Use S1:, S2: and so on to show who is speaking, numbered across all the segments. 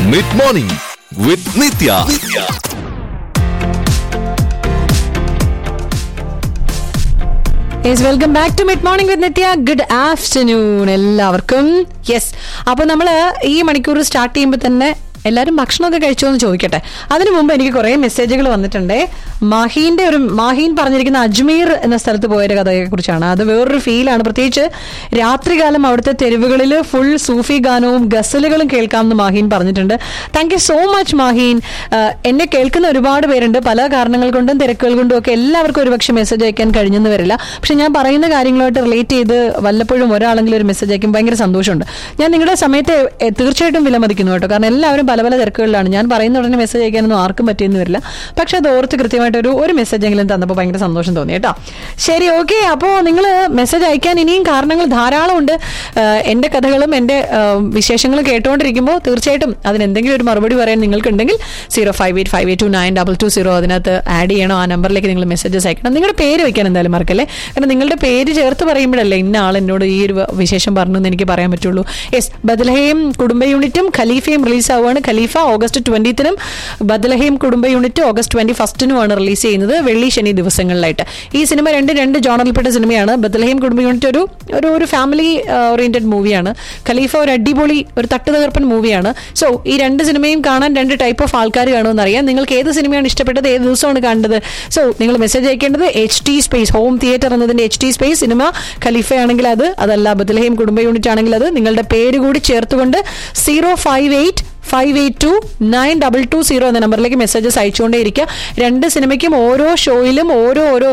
S1: mid morning with Nithya
S2: yes welcome back to mid morning with Nithya good afternoon എല്ലാവർക്കും yes അപ്പോൾ നമ്മൾ ഈ മണിക്കൂർ സ്റ്റാർട്ട് ചെയ്യുമ്പോൾ തന്നെ എല്ലാവരും ഭക്ഷണമൊക്കെ കഴിച്ചോ എന്ന് ചോദിക്കട്ടെ അതിനു മുമ്പ് എനിക്ക് കുറേ മെസ്സേജുകൾ വന്നിട്ടുണ്ട് മാഹീന്റെ ഒരു മാഹീൻ പറഞ്ഞിരിക്കുന്ന അജ്മീർ എന്ന സ്ഥലത്ത് പോയൊരു കഥയെ കുറിച്ചാണ് അത് വേറൊരു ഫീലാണ് പ്രത്യേകിച്ച് രാത്രികാലം അവിടുത്തെ തെരുവുകളിൽ ഫുൾ സൂഫി ഗാനവും ഗസലുകളും കേൾക്കാമെന്ന് മാഹീൻ പറഞ്ഞിട്ടുണ്ട് thank you so much Maheen ആഹ് എന്നെ കേൾക്കുന്ന ഒരുപാട് പേരുണ്ട് പല കാരണങ്ങൾ കൊണ്ടും തിരക്കുകൾ കൊണ്ടും ഒക്കെ എല്ലാവർക്കും ഒരുപക്ഷെ മെസ്സേജ് അയക്കാൻ കഴിഞ്ഞെന്ന് വരില്ല പക്ഷെ ഞാൻ പറയുന്ന കാര്യങ്ങളുമായിട്ട് റിലേറ്റ് ചെയ്ത് വല്ലപ്പോഴും ഒരാളെങ്കിലും ഒരു മെസ്സേജ് അയക്കും ഭയങ്കര സന്തോഷമുണ്ട് ഞാൻ നിങ്ങളുടെ സമയത്തെ എ, തീർച്ചയായിട്ടും വിലമതിക്കുന്നു കേട്ടോ കാരണം എല്ലാവരും പല പല തിരക്കുകളിലാണ് ഞാൻ പറയുന്ന ഉടനെ മെസ്സേജ് അയക്കാനൊന്നും ആർക്കും പറ്റിയെന്ന് വരില്ല പക്ഷെ അത് ഓർത്ത് കൃത്യമായിട്ട് ഒരു ഒരു മെസ്സേജ് എങ്കിലും തന്നപ്പോൾ ഭയങ്കര സന്തോഷം തോന്നി കേട്ടോ ശരി ഓക്കെ അപ്പോൾ നിങ്ങൾ മെസ്സേജ് അയക്കാൻ ഇനിയും കാരണങ്ങൾ ധാരാളമുണ്ട് ആഹ് എൻ്റെ കഥകളും എൻ്റെ ആഹ് വിശേഷങ്ങളും കേട്ടുകൊണ്ടിരിക്കുമ്പോൾ തീർച്ചയായിട്ടും അതിന് എന്തെങ്കിലും ഒരു മറുപടി പറയാൻ നിങ്ങൾക്കുണ്ടെങ്കിൽ zero five eight five eight two nine double two zero അതിനകത്ത് ആഡ് ചെയ്യണം ആ നമ്പറിലേക്ക് നിങ്ങൾ മെസ്സേജസ് അയക്കണം നിങ്ങളുടെ പേര് വെക്കാൻ എന്തായാലും മറക്കല്ലേ കാരണം നിങ്ങളുടെ പേര് ചേർത്ത് പറയുമ്പോഴല്ലേ ഇന്ന ആൾ എന്നോട് ഈ ഒരു വിശേഷം പറഞ്ഞു എന്ന് എനിക്ക് പറയാൻ പറ്റുള്ളൂ യെസ് ബദലഹയും കുടുംബ യൂണിറ്റും ഖലീഫയും റിലീസ് ആവുകയാണ് ഖലീഫ ഓഗസ്റ്റ് ട്വന്റിത്തിനും ബദലഹയും കുടുംബ യൂണിറ്റ് ഓഗസ്റ്റ് ട്വന്റി ഫസ്റ്റിനുമാണ് റിലീസ് ചെയ്യുന്നത് വെള്ളി ശനി ദിവസങ്ങളിലായിട്ട് ഈ സിനിമ രണ്ട് രണ്ട് ജോണറിൽപ്പെട്ട സിനിമയാണ് ബദലഹയും കുടുംബ യൂണിറ്റ് ഒരു ഒരു ഒരു ഫാമിലി ഓറിയന്റഡ് മൂവിയാണ് ഖലീഫ ഒരു അടിപൊളി ഒരു തട്ടുതകർപ്പൻ മൂവിയാണ് സോ ഈ രണ്ട് സിനിമയും കാണാൻ രണ്ട് ടൈപ്പ് ഓഫ് ആൾക്കാർ കാണുമെന്ന് അറിയാം നിങ്ങൾക്ക് ഏത് സിനിമയാണ് ഇഷ്ടപ്പെട്ടത് ഏത് ദിവസമാണ് കണ്ടത് സോ നിങ്ങൾ മെസ്സേജ് അയക്കേണ്ടത് H T space home theatre എന്നതിന്റെ എച്ച് ടി സ്പേസ് സിനിമ ഖലീഫ ആണെങ്കിൽ അത് അതല്ല ബദലഹയും കുടുംബ യൂണിറ്റ് ആണെങ്കിൽ അത് നിങ്ങളുടെ പേര് കൂടി ചേർത്തുകൊണ്ട് zero five eight five eight two nine double two zero എന്ന നമ്പറിലേക്ക് മെസ്സേജസ് അയച്ചുകൊണ്ടേ ഇരിക്കുക രണ്ട് സിനിമയ്ക്കും ഓരോ ഷോയിലും ഓരോ ഓരോ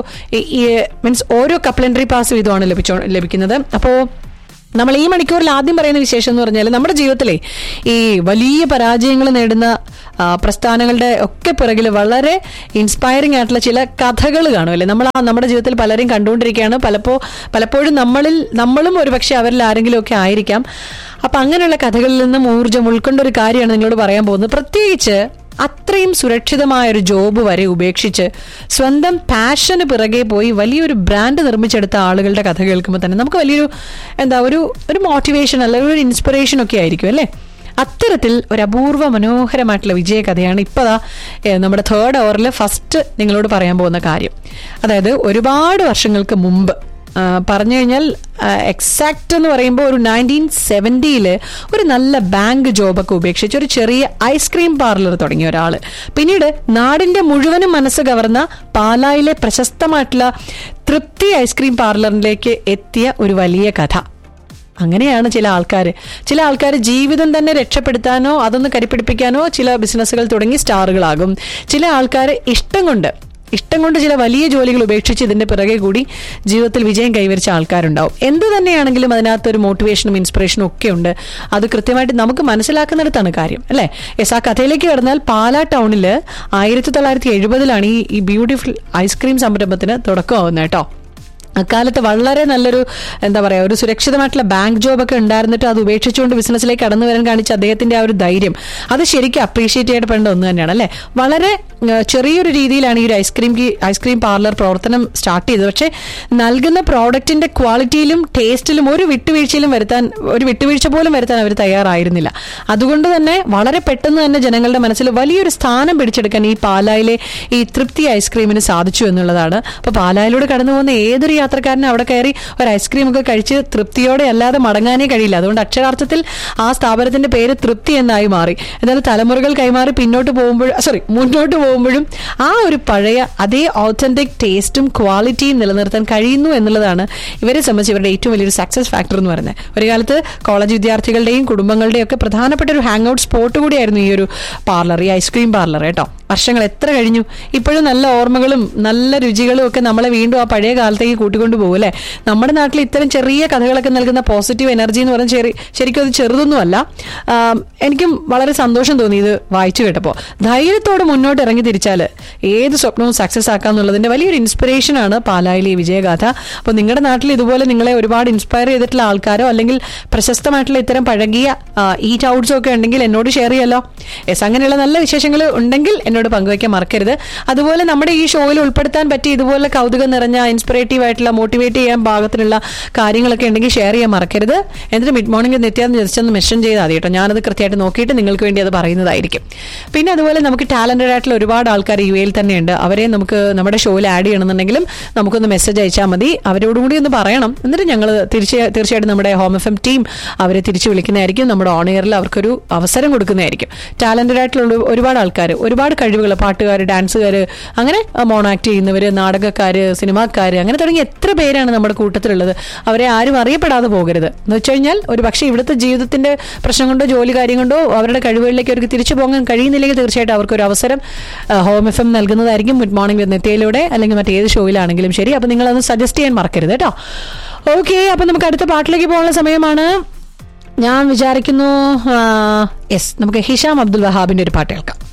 S2: മീൻസ് ഓരോ കപ്ലൻഡറി പാസ് വീതമാണ് ലഭിച്ചോ ലഭിക്കുന്നത് അപ്പോൾ നമ്മൾ ഈ മണിക്കൂറിൽ ആദ്യം പറയുന്ന വിശേഷം എന്ന് പറഞ്ഞാൽ നമ്മുടെ ജീവിതത്തിലെ ഈ വലിയ പരാജയങ്ങൾ നേടുന്ന ആ, പ്രസ്ഥാനങ്ങളുടെ ഒക്കെ പിറകിൽ വളരെ ഇൻസ്പയറിംഗ് ആയിട്ടുള്ള ചില കഥകൾ കാണും അല്ലേ നമ്മൾ ആ നമ്മുടെ ജീവിതത്തിൽ പലരെയും കണ്ടുകൊണ്ടിരിക്കുകയാണ് പലപ്പോ പലപ്പോഴും നമ്മളിൽ നമ്മളും ഒരുപക്ഷെ അവരിൽ ആരെങ്കിലും ഒക്കെ ആയിരിക്കാം അപ്പൊ അങ്ങനെയുള്ള കഥകളിൽ നിന്നും ഊർജ്ജം ഉൾക്കൊണ്ട ഒരു കാര്യമാണ് നിങ്ങളോട് പറയാൻ പോകുന്നത് പ്രത്യേകിച്ച് അത്രയും സുരക്ഷിതമായ ഒരു ജോബ് വരെ ഉപേക്ഷിച്ച് സ്വന്തം പാഷന് പിറകെ പോയി വലിയൊരു ബ്രാൻഡ് നിർമ്മിച്ചെടുത്ത ആളുകളുടെ കഥ കേൾക്കുമ്പോൾ തന്നെ നമുക്ക് വലിയൊരു എന്താ ഒരു ഒരു മോട്ടിവേഷൻ അല്ലെങ്കിൽ ഒരു ഇൻസ്പിറേഷൻ ഒക്കെ ആയിരിക്കും അല്ലേ അത്തരത്തിൽ ഒരു അപൂർവ മനോഹരമായിട്ടുള്ള വിജയകഥയാണ് ഇപ്പതാ ഏഹ്, നമ്മുടെ തേർഡ് അവറിൽ ഫസ്റ്റ് നിങ്ങളോട് പറയാൻ പോകുന്ന കാര്യം അതായത് ഒരുപാട് വർഷങ്ങൾക്ക് മുമ്പ് ആ, പറഞ്ഞു കഴിഞ്ഞാൽ എക്സാക്ട് എന്ന് പറയുമ്പോൾ ഒരു നയൻറ്റീൻ സെവൻറ്റിയിൽ ഒരു നല്ല ബാങ്ക് ജോബൊക്കെ ഉപേക്ഷിച്ച് ഒരു ചെറിയ ഐസ്ക്രീം പാർലർ തുടങ്ങിയ ഒരാൾ പിന്നീട് നാടിന്റെ മുഴുവനും മനസ്സ് കവർന്ന പാലായിലെ പ്രശസ്തമായിട്ടുള്ള തൃപ്തി ഐസ്ക്രീം പാർലറിലേക്ക് എത്തിയ ഒരു വലിയ കഥ അങ്ങനെയാണ് ചില ആൾക്കാർ ചില ആൾക്കാർ ജീവിതം തന്നെ രക്ഷപ്പെടുത്താനോ അതൊന്ന് കരിപ്പിടിപ്പിക്കാനോ ചില ബിസിനസ്സുകൾ തുടങ്ങി സ്റ്റാറുകളാകും ചില ആൾക്കാർ ഇഷ്ടം കൊണ്ട് ഇഷ്ടം കൊണ്ട് ചില വലിയ ജോലികൾ ഉപേക്ഷിച്ച് ഇതിന്റെ പിറകെ കൂടി ജീവിതത്തിൽ വിജയം കൈവരിച്ച ആൾക്കാരുണ്ടാവും എന്ത് തന്നെയാണെങ്കിലും അതിനകത്ത് ഒരു മോട്ടിവേഷനും ഇൻസ്പിറേഷനും ഒക്കെ ഉണ്ട് അത് കൃത്യമായിട്ട് നമുക്ക് മനസ്സിലാക്കുന്നിടത്താണ് കാര്യം അല്ലേ യെസ് ആ കഥയിലേക്ക് കടന്നാൽ പാലാ ടൗണിൽ ആയിരത്തി തൊള്ളായിരത്തി എഴുപതിലാണ് ഈ ഈ ബ്യൂട്ടിഫുൾ ഐസ്ക്രീം സംരംഭത്തിന് തുടക്കമാവുന്നത് കേട്ടോ അക്കാലത്ത് വളരെ നല്ലൊരു എന്താ പറയാ ഒരു സുരക്ഷിതമായിട്ടുള്ള ബാങ്ക് ജോബൊക്കെ ഉണ്ടായിരുന്നിട്ട് അത് ഉപേക്ഷിച്ചുകൊണ്ട് ബിസിനസ്സിലേക്ക് കടന്നു വരാൻ കാണിച്ച അദ്ദേഹത്തിന്റെ ആ ഒരു ധൈര്യം അത് ശരിക്കും അപ്രീഷിയേറ്റ് ചെയ്യപ്പെടേണ്ട ഒന്ന് തന്നെയാണ് അല്ലേ വളരെ ഏഹ്, ചെറിയൊരു രീതിയിലാണ് ഈ ഒരു ഐസ്ക്രീം ഐസ്ക്രീം പാർലർ പ്രവർത്തനം സ്റ്റാർട്ട് ചെയ്തത് പക്ഷേ നൽകുന്ന പ്രോഡക്റ്റിന്റെ ക്വാളിറ്റിയിലും ടേസ്റ്റിലും ഒരു വിട്ടുവീഴ്ചയിലും വരുത്താൻ ഒരു വിട്ടുവീഴ്ച പോലും വരുത്താൻ അവർ തയ്യാറായിരുന്നില്ല അതുകൊണ്ട് തന്നെ വളരെ പെട്ടെന്ന് തന്നെ ജനങ്ങളുടെ മനസ്സിൽ വലിയൊരു സ്ഥാനം പിടിച്ചെടുക്കാൻ ഈ പാലായിലെ ഈ തൃപ്തി ഐസ്ക്രീമിന് സാധിച്ചു എന്നുള്ളതാണ് അപ്പൊ പാലായിലൂടെ കടന്നു പോകുന്ന ഏതൊരു യാത്രക്കാരനും അവിടെ കയറി ഒരു ഐസ്ക്രീം ഒക്കെ കഴിച്ച് തൃപ്തിയോടെ അല്ലാതെ മടങ്ങാനേ കഴിയില്ല അതുകൊണ്ട് അക്ഷരാർത്ഥത്തിൽ ആ സ്ഥാപനത്തിന്റെ പേര് തൃപ്തി എന്നായി മാറി എന്നാലും തലമുറകൾ കൈമാറി പിന്നോട്ട് പോകുമ്പോൾ സോറി മുന്നോട്ട് പോകുമ്പോഴും ആ ഒരു പഴയ അതേ ഓത്തന്റിക് ടേസ്റ്റും ക്വാളിറ്റിയും നിലനിർത്താൻ കഴിയുന്നു എന്നുള്ളതാണ് ഇവരെ സംബന്ധിച്ച് ഇവരുടെ ഏറ്റവും വലിയൊരു സക്സസ് ഫാക്ടർ എന്ന് പറയുന്നത് ഒരു കാലത്ത് കോളേജ് വിദ്യാർത്ഥികളുടെയും കുടുംബങ്ങളുടെയും ഒക്കെ പ്രധാനപ്പെട്ട ഒരു ഹാങ് ഔട്ട് സ്പോട്ട് കൂടിയായിരുന്നു ഈ ഒരു പാർലർ ഈ ഐസ്ക്രീം പാർലർ കേട്ടോ വർഷങ്ങൾ എത്ര കഴിഞ്ഞു ഇപ്പോഴും നല്ല ഓർമ്മകളും നല്ല രുചികളും ഒക്കെ നമ്മളെ വീണ്ടും ആ പഴയ കാലത്തേക്ക് കൂട്ടിക്കൊണ്ട് പോകും അല്ലേ നമ്മുടെ നാട്ടിൽ ഇത്തരം ചെറിയ കഥകളൊക്കെ നൽകുന്ന പോസിറ്റീവ് എനർജി എന്ന് പറയുന്നത് ചെറി ശരിക്കും അത് ചെറുതൊന്നുമല്ല ആം, എനിക്കും വളരെ സന്തോഷം തോന്നി ഇത് വായിച്ചു കേട്ടപ്പോൾ ധൈര്യത്തോടെ മുന്നോട്ട് ഇറങ്ങി തിരിച്ചാൽ ഏത് സ്വപ്നവും സക്സസ് ആക്കാന്നുള്ളതിന്റെ വലിയൊരു ഇൻസ്പിറേഷനാണ് പാലായിലെ ഈ വിജയഗാഥ അപ്പോൾ നിങ്ങളുടെ നാട്ടിൽ ഇതുപോലെ നിങ്ങളെ ഒരുപാട് ഇൻസ്പയർ ചെയ്തിട്ടുള്ള ആൾക്കാരോ അല്ലെങ്കിൽ പ്രശസ്തമായിട്ടുള്ള ഇത്തരം പഴകിയ ഈറ്റ് ഔട്ട്സോ ഒക്കെ ഉണ്ടെങ്കിൽ എന്നോട് ഷെയർ ചെയ്യാലോ യെസ് അങ്ങനെയുള്ള നല്ല വിശേഷങ്ങൾ ഉണ്ടെങ്കിൽ എന്നോട് എന്നോട് പങ്കുവയ്ക്കാൻ മറക്കരുത് അതുപോലെ നമ്മുടെ ഈ ഷോയിൽ ഉൾപ്പെടുത്താൻ പറ്റിയ ഇതുപോലെ കൗതുകം നിറഞ്ഞ ഇൻസ്പിറേറ്റീവ് ആയിട്ടുള്ള മോട്ടിവേറ്റ് ചെയ്യാൻ പാകത്തിലുള്ള കാര്യങ്ങളൊക്കെ ഉണ്ടെങ്കിൽ ഷെയർ ചെയ്യാൻ മറക്കരുത് എന്നിട്ട് മിഡ് മോർണിംഗ് നിത്യാന്ന് ജസ്റ്റ് ഒന്ന് മെൻഷൻ ചെയ്താൽ മതി കേട്ടോ ഞാനത് കൃത്യമായിട്ട് നോക്കിയിട്ട് നിങ്ങൾക്ക് വേണ്ടി അത് പറയുന്നതായിരിക്കും പിന്നെ അതുപോലെ നമുക്ക് ടാലന്റഡ് ആയിട്ടുള്ള ഒരുപാട് ആൾക്കാർ യു എയിൽ തന്നെയുണ്ട് അവരെ നമുക്ക് നമ്മുടെ ഷോയിൽ ആഡ് ചെയ്യണമെന്നുണ്ടെങ്കിലും നമുക്കൊന്ന് മെസ്സേജ് അയച്ചാൽ മതി അവരോടും കൂടി ഒന്ന് പറയണം എന്നിട്ട് ഞങ്ങൾ തീർച്ച തീർച്ചയായിട്ടും നമ്മുടെ ഹോം എഫ് എം ടീം അവരെ തിരിച്ചു വിളിക്കുന്നതായിരിക്കും നമ്മുടെ ഓൺ എയറിൽ അവർക്കൊരു അവസരം കൊടുക്കുന്നതായിരിക്കും ടാലന്റഡ് ആയിട്ടുള്ള ഒരു- ഒരുപാട് ആൾക്കാർ ഒരുപാട് കഴിവുകൾ പാട്ടുകാർ ഡാൻസുകാർ അങ്ങനെ മോണോ ആക്ട് ചെയ്യുന്നവർ നാടകക്കാർ സിനിമാക്കാർ അങ്ങനെ തുടങ്ങി എത്ര പേരാണ് നമ്മുടെ കൂട്ടത്തിലുള്ളത് അവരെ ആരും അറിയപ്പെടാതെ പോകരുത് എന്ന് വെച്ച് കഴിഞ്ഞാൽ ഒരു പക്ഷേ ഇവിടുത്തെ ജീവിതത്തിന്റെ പ്രശ്നം കൊണ്ടോ ജോലി കാര്യം കൊണ്ടോ അവരുടെ കഴിവുകളിലേക്ക് അവർക്ക് തിരിച്ചു പോകാൻ കഴിയുന്നില്ലെങ്കിൽ തീർച്ചയായിട്ടും അവർക്ക് ഒരു അവസരം ആ, ഹോം എഫ് എം നൽകുന്നതായിരിക്കും ഗുഡ് മോർണിംഗ് വിത്ത് നെത്തയിലൂടെ അല്ലെങ്കിൽ മറ്റേത് ഷോയിലാണെങ്കിലും ശരി അപ്പം നിങ്ങളത് സജസ്റ്റ് ചെയ്യാൻ മറക്കരുത് കേട്ടോ ഓക്കെ അപ്പം നമുക്ക് അടുത്ത പാട്ടിലേക്ക് പോകാനുള്ള സമയമാണ് ഞാൻ വിചാരിക്കുന്നു യെസ് നമുക്ക് ഹിഷാം അബ്ദുൽ വഹാബിന്റെ ഒരു പാട്ട് കേൾക്കാം